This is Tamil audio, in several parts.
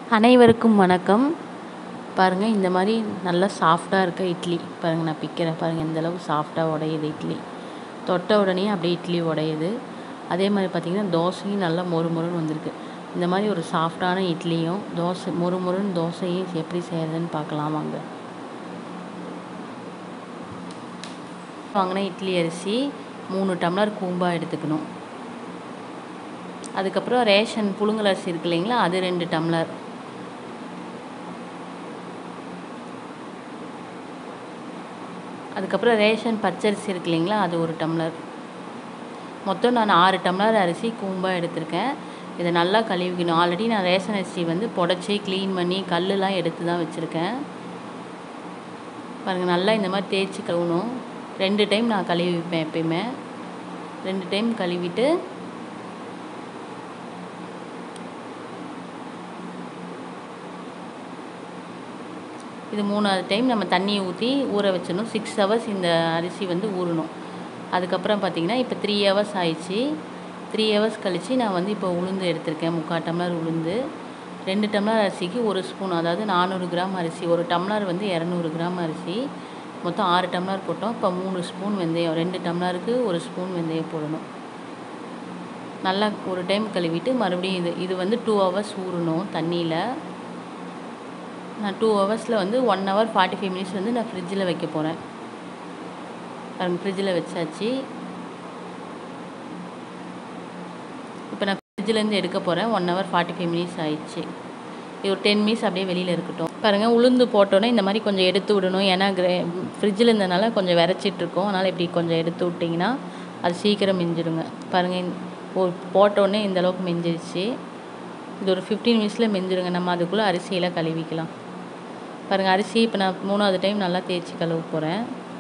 அனைவருக்கும் வணக்கம் பாருங்கள் இந்த மாதிரி நல்லா சாஃப்டாக இருக்க இட்லி பாருங்கள் நான் பிக்கிறேன் பாருங்கள் எந்த அளவுக்கு சாஃப்டாக உடையுது இட்லி தொட்ட உடனே அப்படியே இட்லி உடையுது அதே மாதிரி பார்த்திங்கன்னா தோசையும் நல்லா மொறு மொறுன்னு வந்திருக்கு இந்த மாதிரி ஒரு சாஃப்டான இட்லியும் தோசை மொறு மொறுன்னு தோசையும் எப்படி செய்கிறதுன்னு பார்க்கலாம் வாங்க வாங்கின இட்லி அரிசி மூணு டம்ளர் கூம்பாக எடுத்துக்கணும் அதுக்கப்புறம் ரேஷன் புழுங்கல் அரிசி இருக்கு இல்லைங்களா அது ரெண்டு டம்ளர் அதுக்கப்புறம் ரேஷன் பச்சரிசி இருக்கு இல்லைங்களா அது ஒரு டம்ளர் மொத்தம் நான் ஆறு டம்ளர் அரிசி கூம்பாக எடுத்திருக்கேன் இதை நல்லா கழுவிக்கணும் ஆல்ரெடி நான் ரேஷன் அரிசி வந்து புடச்சி க்ளீன் பண்ணி கல்லுலாம் எடுத்து தான் வச்சுருக்கேன் பாருங்கள் நல்லா இந்த மாதிரி தேய்ச்சி கழுவணும் ரெண்டு டைம் நான் கழுவி வைப்பேன் எப்பயுமே ரெண்டு டைம் கழுவிட்டு இது மூணாவது டைம் நம்ம தண்ணியை ஊற்றி ஊற வச்சிடணும் சிக்ஸ் ஹவர்ஸ் இந்த அரிசி வந்து ஊறணும் அதுக்கப்புறம் பார்த்திங்கன்னா இப்போ த்ரீ ஹவர்ஸ் ஆயிடுச்சு த்ரீ ஹவர்ஸ் கழித்து நான் வந்து இப்போ உளுந்து எடுத்திருக்கேன் முக்கால் டம்ளர் உளுந்து ரெண்டு டம்ளர் அரிசிக்கு ஒரு ஸ்பூன் அதாவது நானூறு கிராம் அரிசி ஒரு டம்ளர் வந்து இரநூறு கிராம் அரிசி மொத்தம் ஆறு டம்ளர் போட்டோம் இப்போ மூணு ஸ்பூன் வெந்தயம் ரெண்டு டம்ளருக்கு ஒரு ஸ்பூன் வெந்தயம் போடணும் நல்லா ஒரு டைம் கழுவிட்டு மறுபடியும் இது இது வந்து டூ ஹவர்ஸ் ஊறணும் தண்ணியில் நான் டூ ஹவர்ஸில் வந்து one hour forty five minutes வந்து நான் ஃப்ரிட்ஜில் வைக்க போகிறேன் பாருங்கள் ஃப்ரிட்ஜில் வச்சாச்சு இப்போ நான் ஃப்ரிட்ஜிலேருந்து எடுக்க போகிறேன் one hour forty five minutes ஆயிடுச்சு இது ஒரு டென் மினிட்ஸ் அப்படியே வெளியில் இருக்கட்டும் பாருங்கள் உளுந்து போட்டோன்னே இந்த மாதிரி கொஞ்சம் எடுத்து விடணும் ஏன்னா கிரே ஃப்ரிட்ஜில் இருந்தனால கொஞ்சம் விரைச்சிட்ருக்கோம் அதனால் இப்படி கொஞ்சம் எடுத்து விட்டிங்கன்னா அது சீக்கிரம் மிஞ்சிடுங்க பாருங்கள் ஒரு போட்டோன்னே இந்த அளவுக்கு மிஞ்சிருச்சு இது ஒரு ஃபிஃப்டீன் மினிட்ஸில் மெஞ்சிருங்க நம்ம அதுக்குள்ளே அரிசியெல்லாம் கழுவிக்கலாம் பாருங்கள் அரிசி இப்போ நான் மூணாவது டைம் நல்லா தேய்ச்சி கழுவ போகிறேன்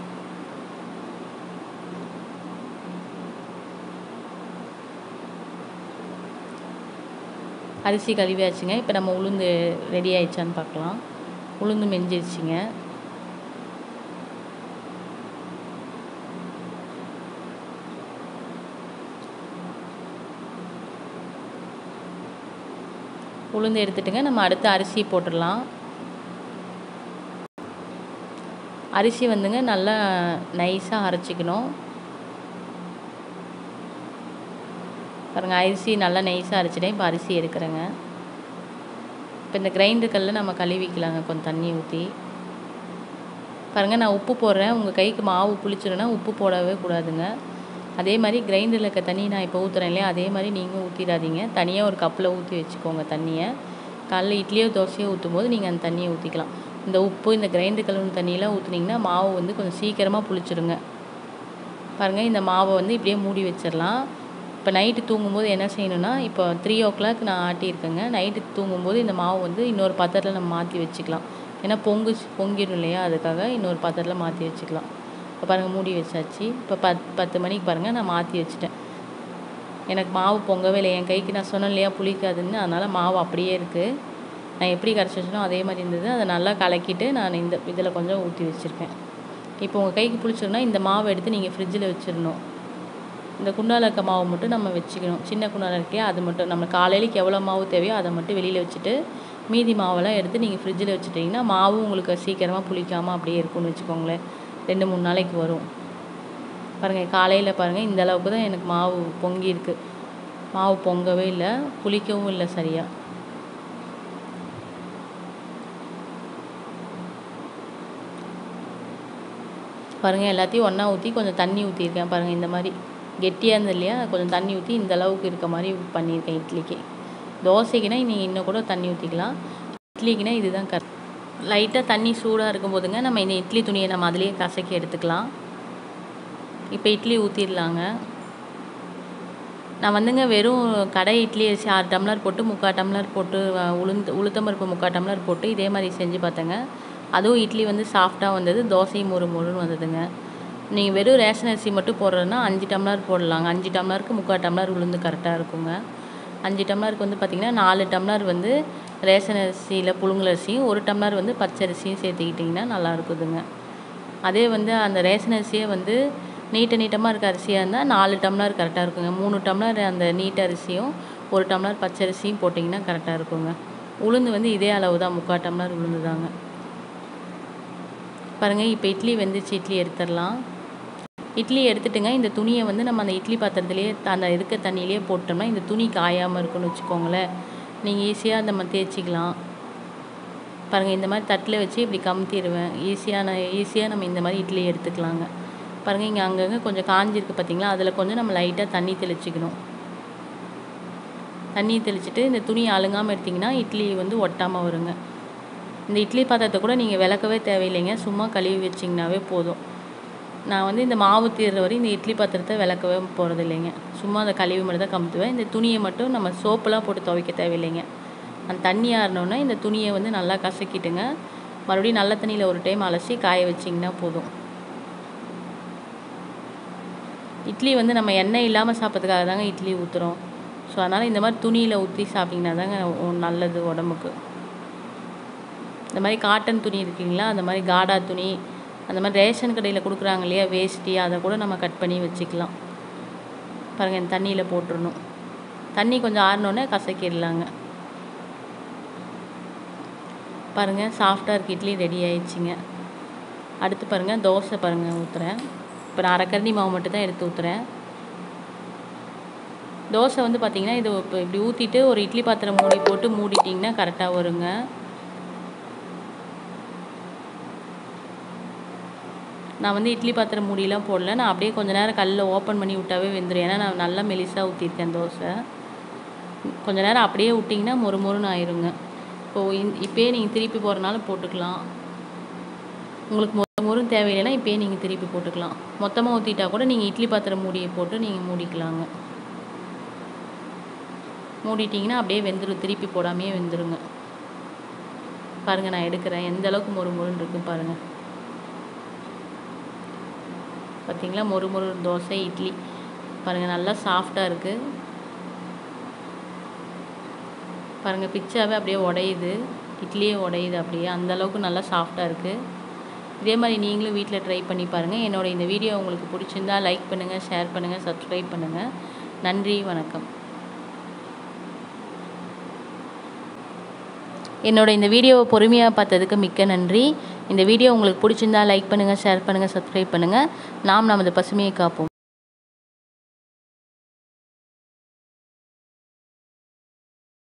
அரிசி கழுவியாச்சுங்க இப்போ நம்ம உளுந்து ரெடி ஆயிடுச்சான்னு பார்க்கலாம் உளுந்து மெஞ்சிருச்சுங்க உளுந்து எடுத்துட்டுங்க நம்ம அடுத்து அரிசி போட்டுடலாம் அரிசி வந்துங்க நல்லா நைஸாக அரைச்சிக்கணும் பாருங்கள் அரிசி நல்லா நைஸாக அரைச்சிட்டேன் இப்போ அரிசி எடுக்கிறேங்க இப்போ இந்த கிரைண்டர் கல்லில் நம்ம கழுவிக்கலாங்க கொஞ்சம் தண்ணி ஊற்றி பாருங்கள் நான் உப்பு போடுறேன் உங்கள் கைக்கு மாவு புளிச்சிடும்னா உப்பு போடவே கூடாதுங்க அதே மாதிரி கிரைண்டரில் இருக்க தண்ணி நான் இப்போ ஊற்றுறேன் இல்லையா அதே மாதிரி நீங்களும் ஊற்றிடாதீங்க தனியாக ஒரு கப்பில் ஊற்றி வச்சுக்கோங்க தண்ணியை காலைல இட்லியோ தோசையோ ஊற்றும் போது நீங்கள் அந்த தண்ணியை ஊற்றிக்கலாம் இந்த உப்பு இந்த கிரைண்டர் கழுவுன தண்ணியெலாம் ஊற்றுனீங்கன்னா மாவு வந்து கொஞ்சம் சீக்கிரமாக புளிச்சிடுங்க பாருங்கள் இந்த மாவை வந்து இப்படியே மூடி வச்சிடலாம் இப்போ நைட்டு தூங்கும்போது என்ன செய்யணும்னா இப்போ த்ரீ ஓ கிளாக் நான் ஆட்டியிருக்கேங்க நைட்டு தூங்கும்போது இந்த மாவு வந்து இன்னொரு பாத்திரத்தில் நம்ம மாற்றி வச்சுக்கலாம் ஏன்னா பொங்கு பொங்கிடும் இல்லையா அதுக்காக இன்னொரு பாத்திரத்தில் மாற்றி வச்சுக்கலாம் இப்போ பாருங்கள் மூடி வச்சாச்சு இப்போ பத் பத்து மணிக்கு பாருங்கள் நான் மாற்றி வச்சுட்டேன் எனக்கு மாவு பொங்கவே இல்லை என் கைக்கு நான் சொன்னேன் இல்லையா புளிக்காதுன்னு அதனால் மாவு அப்படியே இருக்குது நான் எப்படி கரைச்சி வச்சனோ அதே மாதிரி இருந்தது அதை நல்லா கலக்கிட்டு நான் இந்த இதில் கொஞ்சம் ஊற்றி வச்சுருக்கேன் இப்போ உங்கள் கைக்கு புளிச்சிருன்னா இந்த மாவை எடுத்து நீங்கள் ஃப்ரிட்ஜில் வச்சிடணும் இந்த குண்டால இருக்க மாவு மட்டும் நம்ம வச்சுக்கணும் சின்ன குண்டால இருக்கே அது மட்டும் நம்ம காலையிலக்கு எவ்வளோ மாவு தேவையோ அதை மட்டும் வெளியில் வச்சுட்டு மீதி மாவெல்லாம் எடுத்து நீங்கள் ஃப்ரிட்ஜில் வச்சுட்டிங்கன்னா மாவு உங்களுக்கு சீக்கிரமாக புளிக்காமல் அப்படியே இருக்கும்னு வச்சுக்கோங்களேன் ரெண்டு மூணு நாளைக்கு வரும் பாருங்கள் காலையில் பாருங்கள் இந்த அளவுக்கு தான் எனக்கு மாவு பொங்கி இருக்குது மாவு பொங்கவே இல்லை புளிக்கவும் இல்லை சரியாக பாருங்கள் எல்லாத்தையும் ஒன்றா ஊற்றி கொஞ்சம் தண்ணி ஊற்றிருக்கேன் பாருங்கள் இந்த மாதிரி கெட்டியாக இருந்தது இல்லையா கொஞ்சம் தண்ணி ஊற்றி இந்த அளவுக்கு இருக்க மாதிரி பண்ணியிருக்கேன் இட்லிக்கு தோசைக்குனா நீங்கள் இன்னும் கூட தண்ணி ஊற்றிக்கலாம் இட்லிக்குனா இதுதான் கரெக்ட் லைட்டாக தண்ணி சூடாக இருக்கும் போதுங்க நம்ம இந்த இட்லி துணியை நம்ம அதிலேயே கசக்கி எடுத்துக்கலாம் இப்போ இட்லி ஊற்றிடலாங்க நான் வந்துங்க வெறும் கடை இட்லி அரிசி ஆறு டம்ளர் போட்டு முக்கால் டம்ளர் போட்டு உளுந்து உளுத்தம்பருப்பு முக்கால் டம்ளர் போட்டு இதே மாதிரி செஞ்சு பார்த்தேங்க அதுவும் இட்லி வந்து சாஃப்டாக வந்தது தோசையும் மொறு மொறுன்னு வந்ததுங்க நீங்கள் வெறும் ரேஷன் அரிசி மட்டும் போடுறதுன்னா அஞ்சு டம்ளர் போடலாங்க அஞ்சு டம்ளருக்கு முக்கால் டம்ளர் உளுந்து கரெக்டாக இருக்குங்க அஞ்சு டம்ளருக்கு வந்து பார்த்திங்கன்னா நாலு டம்ளர் வந்து ரேஷன் அரிசியில் புழுங்கல் அரிசியும் ஒரு டம்ளர் வந்து பச்சரிசியும் சேர்த்துக்கிட்டிங்கன்னா நல்லா இருக்குதுங்க அதே வந்து அந்த ரேஷன் அரிசியே வந்து நீட்ட நீட்டமாக இருக்க அரிசியாக இருந்தால் நாலு டம்ளர் கரெக்டாக இருக்குங்க மூணு டம்ளர் அந்த நீட்ட அரிசியும் ஒரு டம்ளர் பச்சரிசியும் போட்டிங்கன்னா கரெக்டாக இருக்குங்க உளுந்து வந்து இதே அளவு தான் முக்கால் டம்ளர் உளுந்து தாங்க பாருங்கள் இப்போ இட்லி வெந்துச்சு இட்லி எடுத்துடலாம் இட்லி எடுத்துட்டுங்க இந்த துணியை வந்து நம்ம அந்த இட்லி பாத்திரத்துலேயே அந்த இருக்க தண்ணியிலே போட்டோம்னா இந்த துணி காயாமல் இருக்குன்னு வச்சுக்கோங்களேன் நீங்கள் ஈஸியாக நம்ம தேய்ச்சிக்கலாம் பாருங்கள் இந்த மாதிரி தட்டில் வச்சு இப்படி கமுத்திடுவேன் ஈஸியான ஈஸியாக நம்ம இந்த மாதிரி இட்லி எடுத்துக்கலாங்க பாருங்கள் இங்கே அங்கங்கே கொஞ்சம் காஞ்சிருக்கு பார்த்தீங்களா அதில் கொஞ்சம் நம்ம லைட்டாக தண்ணி தெளிச்சிக்கணும் தண்ணி தெளிச்சிட்டு இந்த துணி அழுங்காமல் எடுத்திங்கன்னா இட்லி வந்து ஒட்டாமல் வருங்க இந்த இட்லி பாத்திரத்தை கூட நீங்கள் விளக்கவே தேவையில்லைங்க சும்மா கழுவி வச்சிங்கனாவே போதும் நான் வந்து இந்த மாவு தீர்ற வரை இந்த இட்லி பாத்திரத்தை விளக்கவே போகிறது இல்லைங்க சும்மா அதை கழுவி மட்டும் தான் கமுத்துவேன் இந்த துணியை மட்டும் நம்ம சோப்பெலாம் போட்டு துவைக்க தேவையில்லைங்க அந்த தண்ணி ஆறினோன்னே இந்த துணியை வந்து நல்லா கசக்கிட்டுங்க மறுபடியும் நல்ல தண்ணியில் ஒரு டைம் அலசி காய வச்சிங்கன்னா போதும் இட்லி வந்து நம்ம எண்ணெய் இல்லாமல் சாப்பிட்றதுக்காக தாங்க இட்லி ஊற்றுறோம் ஸோ அதனால் இந்த மாதிரி துணியில் ஊற்றி சாப்பிட்டிங்கன்னா தாங்க ஒ- நல்லது உடம்புக்கு இந்த மாதிரி காட்டன் துணி இருக்குங்களா அந்த மாதிரி காடா துணி அந்த மாதிரி ரேஷன் கடையில் கொடுக்குறாங்க இல்லையா வேஷ்டி அதை கூட நம்ம கட் பண்ணி வச்சுக்கலாம் பாருங்கள் இந்த தண்ணியில் போட்டுறணும் தண்ணி கொஞ்சம் ஆறினோடனே கசக்கிடலாங்க பாருங்கள் சாஃப்டாக இருக்கு இட்லி ரெடி ஆயிடுச்சுங்க அடுத்து பாருங்கள் தோசை பாருங்கள் ஊற்றுறேன் இப்போ நான் அரைக்கரண்டி மாவு மட்டும் தான் எடுத்து ஊற்றுறேன் தோசை வந்து பார்த்தீங்கன்னா இது இப்போ இப்படி ஊற்றிட்டு ஒரு இட்லி பாத்திரம் மூடி போட்டு மூடிட்டிங்கன்னா கரெக்டாக வருங்க நான் வந்து இட்லி பாத்திரம் மூடிலாம் போடல நான் அப்படியே கொஞ்ச நேரம் கல்லில் ஓப்பன் பண்ணி விட்டாவே வெந்துடும் ஏன்னா நான் நல்லா மெலிசாக ஊற்றிருக்கேன் தோசை கொஞ்ச நேரம் அப்படியே விட்டிங்கன்னா மொறு மொறுன்னு ஆயிருங்க இப்போது இந் இப்போயே நீங்கள் திருப்பி போடுறனால போட்டுக்கலாம் உங்களுக்கு மொறு மொறுன்னு தேவையில்லைன்னா இப்போயே நீங்கள் திருப்பி போட்டுக்கலாம் மொத்தமாக ஊற்றிட்டா கூட நீங்கள் இட்லி பாத்திரம் மூடியை போட்டு நீங்கள் மூடிக்கலாங்க மூடிட்டிங்கன்னா அப்படியே வெந்துடும் திருப்பி போடாமையே வெந்துருங்க பாருங்கள் நான் எடுக்கிறேன் எந்த அளவுக்கு மொறு மொறுன்னு இருக்கும் பாருங்கள் பார்த்தீங்களா மொறு மொறு தோசை இட்லி பாருங்கள் நல்லா சாஃப்டாக இருக்குது பாருங்கள் பிச்சாவே அப்படியே உடையுது இட்லியே உடையுது அப்படியே அந்த அளவுக்கு நல்லா சாஃப்டாக இருக்குது இதே மாதிரி நீங்களும் வீட்டில் ட்ரை பண்ணி பாருங்கள் என்னோட இந்த வீடியோ உங்களுக்கு பிடிச்சிருந்தா லைக் பண்ணுங்கள் ஷேர் பண்ணுங்கள் சப்ஸ்கிரைப் பண்ணுங்கள் நன்றி வணக்கம் என்னோட இந்த வீடியோவை பொறுமையாக பார்த்ததுக்கு மிக்க நன்றி இந்த வீடியோ உங்களுக்கு பிடிச்சிருந்தா லைக் பண்ணுங்கள் ஷேர் பண்ணுங்கள் சப்ஸ்கிரைப் பண்ணுங்கள் நாம் நமது பசுமையை காப்போம்